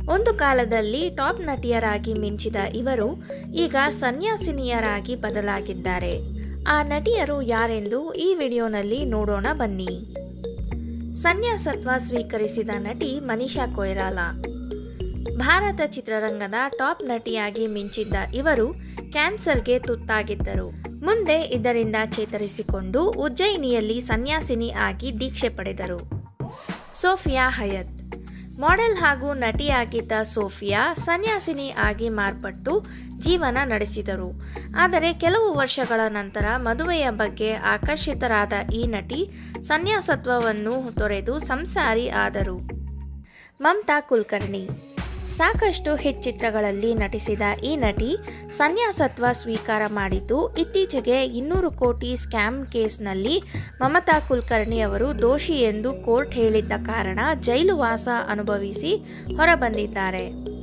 ಒಂದು ಕಾಲದಲ್ಲಿ ಟಾಪ್ ನಟಿಯರಾಗಿ ಮಿಂಚಿದ ಇವರು ಈಗ ಸನ್ಯಾಸಿನಿಯರಾಗಿ ಬದಲಾಗಿದ್ದಾರೆ ಆ ನಟಿಯರು ಯಾರೆಂದು ಈ ವಿಡಿಯೋನಲ್ಲಿ ನೋಡೋಣ ಬನ್ನಿ ಸನ್ಯಾಸತ್ವ ಸ್ವೀಕರಿಸಿದ ನಟಿ ಮನಿಷಾ ಕೊಯ್ರಾಲಾ ಭಾರತ ಚಿತ್ರರಂಗದ ಟಾಪ್ ನಟಿಯಾಗಿ ಮಿಂಚಿದ್ದ ಇವರು ಕ್ಯಾನ್ಸರ್ಗೆ ತುತ್ತಾಗಿದ್ದರು ಮುಂದೆ ಇದರಿಂದ ಚೇತರಿಸಿಕೊಂಡು ಉಜ್ಜಯಿನಿಯಲ್ಲಿ ಸನ್ಯಾಸಿನಿ ಆಗಿ ದೀಕ್ಷೆ ಪಡೆದರು ಸೋಫಿಯಾ ಹಯತ್ ಮಾಡೆಲ್ ಹಾಗೂ ನಟಿಯಾಗಿದ್ದ ಸೋಫಿಯಾ ಸನ್ಯಾಸಿನಿ ಆಗಿ ಮಾರ್ಪಟ್ಟು ಜೀವನ ನಡೆಸಿದರು ಆದರೆ ಕೆಲವು ವರ್ಷಗಳ ನಂತರ ಮದುವೆಯ ಬಗ್ಗೆ ಆಕರ್ಷಿತರಾದ ಈ ನಟಿ ಸನ್ಯಾಸತ್ವವನ್ನು ತೊರೆದು ಸಂಸಾರಿ ಆದರು ಮಮತಾ ಕುಲಕರ್ಣಿ ಸಾಕಷ್ಟು ಹಿಟ್ ಚಿತ್ರಗಳಲ್ಲಿ ನಟಿಸಿದ ಈ ನಟಿ ಸನ್ಯಾಸತ್ವ ಸ್ವೀಕಾರ ಮಾಡಿದ್ದು ಇತ್ತೀಚೆಗೆ ಇನ್ನೂರು ಕೋಟಿ ಸ್ಕ್ಯಾಮ್ ಕೇಸ್ನಲ್ಲಿ ಮಮತಾ ಕುಲಕರ್ಣಿ ಅವರು ದೋಷಿ ಎಂದು ಕೋರ್ಟ್ ಹೇಳಿದ್ದ ಕಾರಣ ಜೈಲುವಾಸ ಅನುಭವಿಸಿ ಹೊರಬಂದಿದ್ದಾರೆ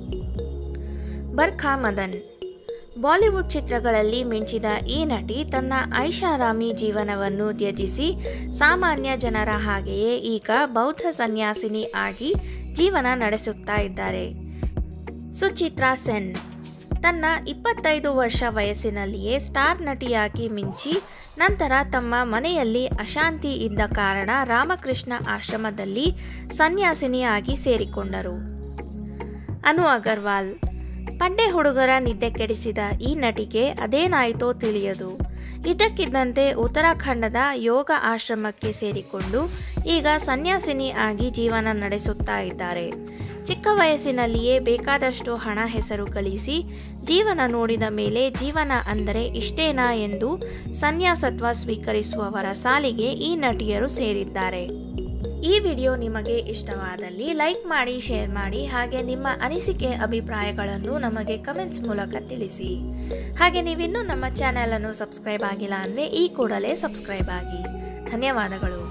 ಬರ್ಖಾ ಮದನ್ ಬಾಲಿವುಡ್ ಚಿತ್ರಗಳಲ್ಲಿ ಮಿಂಚಿದ ಈ ನಟಿ ತನ್ನ ಐಷಾರಾಮಿ ಜೀವನವನ್ನು ತ್ಯಜಿಸಿ ಸಾಮಾನ್ಯ ಜನರ ಹಾಗೆಯೇ ಈಗ ಬೌದ್ಧ ಸನ್ಯಾಸಿನಿ ಆಗಿ ಜೀವನ ನಡೆಸುತ್ತಾ ಇದ್ದಾರೆ ಸುಚಿತ್ರಾ ಸೆನ್ ತನ್ನ ಇಪ್ಪತ್ತೈದು ವರ್ಷ ವಯಸ್ಸಿನಲ್ಲಿಯೇ ಸ್ಟಾರ್ ನಟಿಯಾಗಿ ಮಿಂಚಿ ನಂತರ ತಮ್ಮ ಮನೆಯಲ್ಲಿ ಅಶಾಂತಿ ಇದ್ದ ಕಾರಣ ರಾಮಕೃಷ್ಣ ಆಶ್ರಮದಲ್ಲಿ ಸನ್ಯಾಸಿನಿಯಾಗಿ ಸೇರಿಕೊಂಡರು ಅನು ಅಗರ್ವಾಲ್ ಪಡ್ಡೆ ಹುಡುಗರ ನಿದ್ದೆ ಕೆಡಿಸಿದ ಈ ನಟಿಗೆ ಅದೇನಾಯಿತೋ ತಿಳಿಯದು ಇದ್ದಕ್ಕಿದ್ದಂತೆ ಉತ್ತರಾಖಂಡದ ಯೋಗ ಆಶ್ರಮಕ್ಕೆ ಸೇರಿಕೊಂಡು ಈಗ ಸನ್ಯಾಸಿನಿ ಆಗಿ ಜೀವನ ನಡೆಸುತ್ತಾ ಇದ್ದಾರೆ ಚಿಕ್ಕ ವಯಸ್ಸಿನಲ್ಲಿಯೇ ಬೇಕಾದಷ್ಟು ಹಣ ಹೆಸರು ಗಳಿಸಿ ಜೀವನ ನೋಡಿದ ಮೇಲೆ ಜೀವನ ಅಂದರೆ ಇಷ್ಟೇನಾ ಎಂದು ಸನ್ಯಾಸತ್ವ ಸ್ವೀಕರಿಸುವವರ ಸಾಲಿಗೆ ಈ ನಟಿಯರು ಸೇರಿದ್ದಾರೆ ಈ ವಿಡಿಯೋ ನಿಮಗೆ ಇಷ್ಟವಾದಲ್ಲಿ ಲೈಕ್ ಮಾಡಿ ಶೇರ್ ಮಾಡಿ ಹಾಗೆ ನಿಮ್ಮ ಅನಿಸಿಕೆ ಅಭಿಪ್ರಾಯಗಳನ್ನು ನಮಗೆ ಕಮೆಂಟ್ಸ್ ಮೂಲಕ ತಿಳಿಸಿ ಹಾಗೆ ನೀವಿನ್ನೂ ನಮ್ಮ ಚಾನೆಲ್ ಅನ್ನು ಸಬ್ಸ್ಕ್ರೈಬ್ ಆಗಿಲ್ಲ ಅಂದರೆ ಈ ಕೂಡಲೇ ಸಬ್ಸ್ಕ್ರೈಬ್ ಆಗಿ ಧನ್ಯವಾದಗಳು